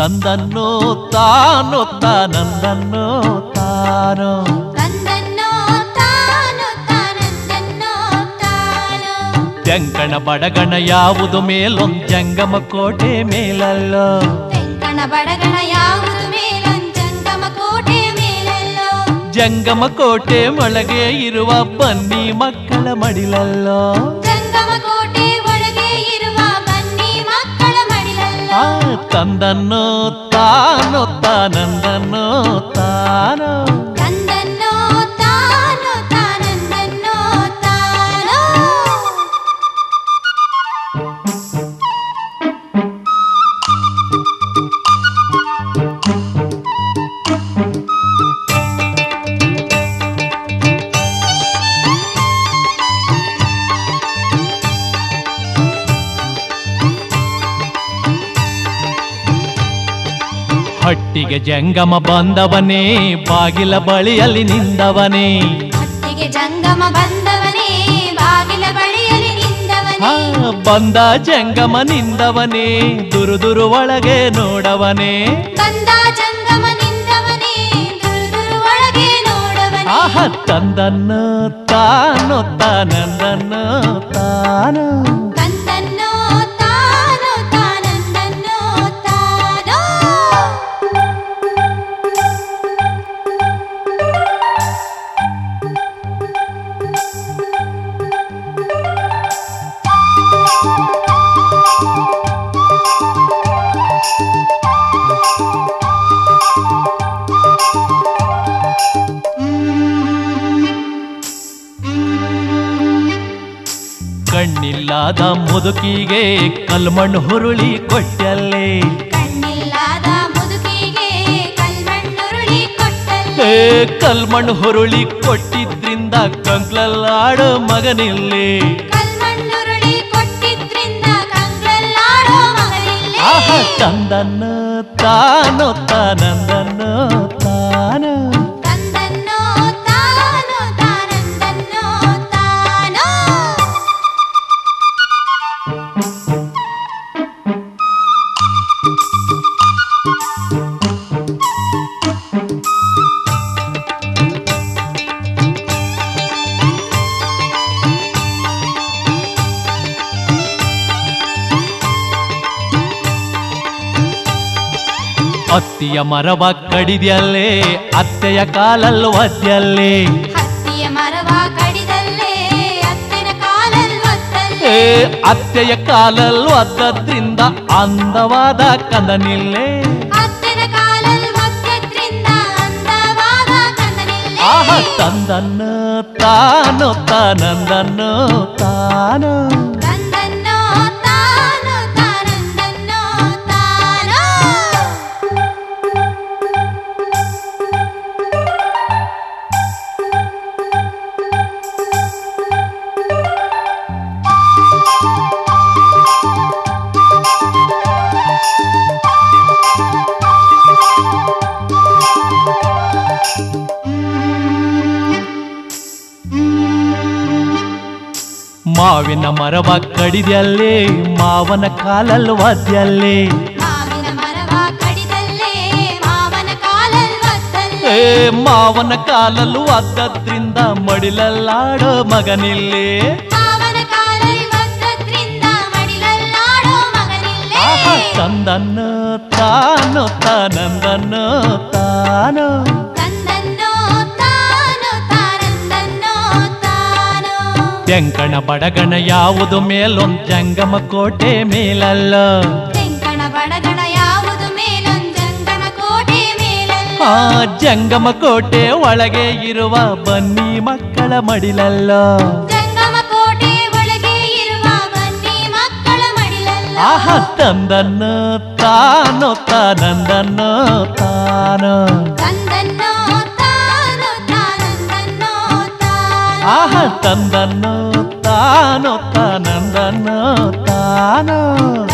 ತಂದನ್ನು ತಾನು ತಾನಂದನ್ನು ತಾನು ತಂದನ್ನೋ ತಾನು ತಾನಂದನ್ನೋ ತಾನು ಜಂಗಣ ಬಡಗಣ ಯಾವುದು ಮೇಲೊಂದ್ ಜಂಗಮ ಕೋಟೆ ಮೇಲಲ್ಲೋ ತೆಂಕಣ ಬಡಗಣ ಯಾವುದು ಮೇಲೊಂಜಂಗಮ ಕೋಟೆ ಮೇಲಲ್ಲೋ ಜಂಗಮ ಕೋಟೆ ಒಳಗೆ ಇರುವ ಬನ್ನಿ ಮಕ್ಕಳ ಮಡಿಲಲ್ಲೋ ಜಂಗಮ ಕೋಟೆ ಒಳಗೆ ಇರುವ ಬನ್ನಿ ಮಕ್ಕಳ ಮಡಿಲಲ್ಲೋ ಆ ತಂದನ್ನು ತಾನು ತಾನಂದನ್ನು ತಾನು ತಂದನ್ನೋ ತಾನು ತಾನಂದನ್ನೋ ತಾನು ಹಟ್ಟಿಗೆ ಜಂಗಮ ಬಂದವನೇ ಬಾಗಿಲ ಬಳಿಯಲ್ಲಿ ನಿಂದವನೇ ಹೊತ್ತಿಗೆ ಜಂಗಮ ಬಂದವನೇ ಬಾಗಿಲ ಬಳಿಯಲ್ಲಿ ಆ ನಿಂದವನೇ ಬಂದ ಜಂಗಮ ನಿಂದವನೇ ದುರು ದುರು ಒಳಗೆ ನೋಡವನೇ ಬಂದ ಜಂಗಮ ನಿಂದವನೇ ದುರು ದುರು ಒಳಗೆ ನೋಡವನೇ ಆಹ ತಂದನ್ನು ತಾನು ತಾನಂದನ್ನು ತಾನು ತಂದನ್ನೋ ತಾನು ತಾನಂದನ್ನೋ ತಾನೋ ಕಣ್ಣಿಲ್ಲದ ಮುದುಕಿಗೆ ಕಲ್ಮಣ್ಣು ಹುರುಳಿ ಕೊಟ್ಟಲ್ಲೇ ಕಣ್ಣಿಲ್ಲದ ಮುದುಕಿಗೆ ಕಲ್ಮಣ್ಣುರುಳಿ ಕೊಟ್ಟಲ್ಲಿ ಏ ಕಲ್ಮಣ್ಣು ಹುರುಳಿ ಕೊಟ್ಟಿದ್ರಿಂದ ಕಂಕ್ಲಲ್ಲಾಡೋ ಮಗನಿಲ್ಲಿ ಕಲ್ಮಣ್ಣುರುಳಿ ಕೊಟ್ಟಿದ್ರಿಂದ ಕಂಗ್ಳಲ್ಲಾಡೋ ಮಗನಿಲ್ಲಿ ಆಹ ತಂದನ್ನು ತಾನು ತಾನಂದನ್ನು ತಾನು ತಂದನ್ನೋ ತಾನು ತಾನಂದನ್ನೋ ತಾನೋ ಅತ್ತಿಯ ಮರವ ಕಡಿದ್ಯಲ್ಲೇ ಅತ್ತೆಯ ಕಾಲಲ್ಲಿ ಒದ್ಯಲ್ಲೇ ಹತ್ತಿಯ ಮರವ ಕಡಿದಲ್ಲೇ ಅತ್ತಿನ ಕಾಲಲ್ಲಿ ಒತ್ತಲ್ಲೇ ಏ ಅತ್ತೆಯ ಕಾಲಲ್ಲಿ ಒದ್ದದ್ರಿಂದ ಅಂದವಾದ ಕಂದನಿಲ್ಲೇ ಅತ್ತಿನ ಕಾಲಲ್ಲಿ ಒತ್ತದ್ರಿಂದ ಅಂದವಾದ ಕಂದನಿಲ್ಲೇ ಆಹ ತಂದನ್ನು ತಾನು ತಾನಂದನ್ನು ತಾನು ತಂದನ್ನೋ ತಾನು ತಾನಂದನ್ನೋ ತಾನೋ ಮಾವಿನ ಮರವ ಕಡಿದ್ಯಲ್ಲೇ ಮಾವನ ಕಾಲಲ್ಲಿ ಒದ್ಯಲ್ಲೇ ಮಾವಿನ ಮರವ ಕಡಿದಲ್ಲೇ ಮಾವನ ಕಾಲಲ್ಲಿ ಒತ್ತಲ್ಲೇ ಏ ಮಾವನ ಕಾಲಲ್ಲಿ ಒದ್ದದ್ರಿಂದ ಮಡಿಲಲ್ಲಾಡೋ ಮಗನಿಲ್ಲೇ ಮಾವನ ಕಾಲಲ್ಲಿ ಒತ್ತದ್ರಿಂದ ಮಡಿಲಲ್ಲಾಡೋ ಮಗನಿಲ್ಲೇ ಆಹ ತಂದನ್ನು ತಾನು ತಾನಂದನ್ನು ತಾನು ತಂದನ್ನೋ ತಾನು ತಾನಂದನ್ನೋ ತಾನೋ ತೆಂಕಣ ಬಡಗಣ ಯಾವುದು ಮೇಲೊಂದ್ ಜಂಗಮ ಕೋಟೆ ಮೇಲಲ್ಲ ತೆಂಕಣ ಬಡಗಣ ಯಾವುದು ಮೇಲೊಂಜಂಗಮ ಕೋಟೆ ಮೇಲಲ್ಲ ಆ ಜಂಗಮ ಕೋಟೆ ಒಳಗೆ ಇರುವ ಬನ್ನಿ ಮಕ್ಕಳ ಮಡಿಲಲ್ಲ ಜಂಗಮ ಕೋಟೆ ಒಳಗೆ ಇರುವ ಬನ್ನಿ ಮಕ್ಕಳ ಮಡಿಲಲ್ಲ ಆಹ ತಂದನ್ನು ತಾನು ತಾನಂದನ್ನು ತಾನು ತಂದನ್ನೋ ತಾನು ತಾನಂದನ್ನೋ ತಾನು ಆಹ ತಂದನ್ನು ತಾನು ತಾನಂದನ್ನು ತಾನು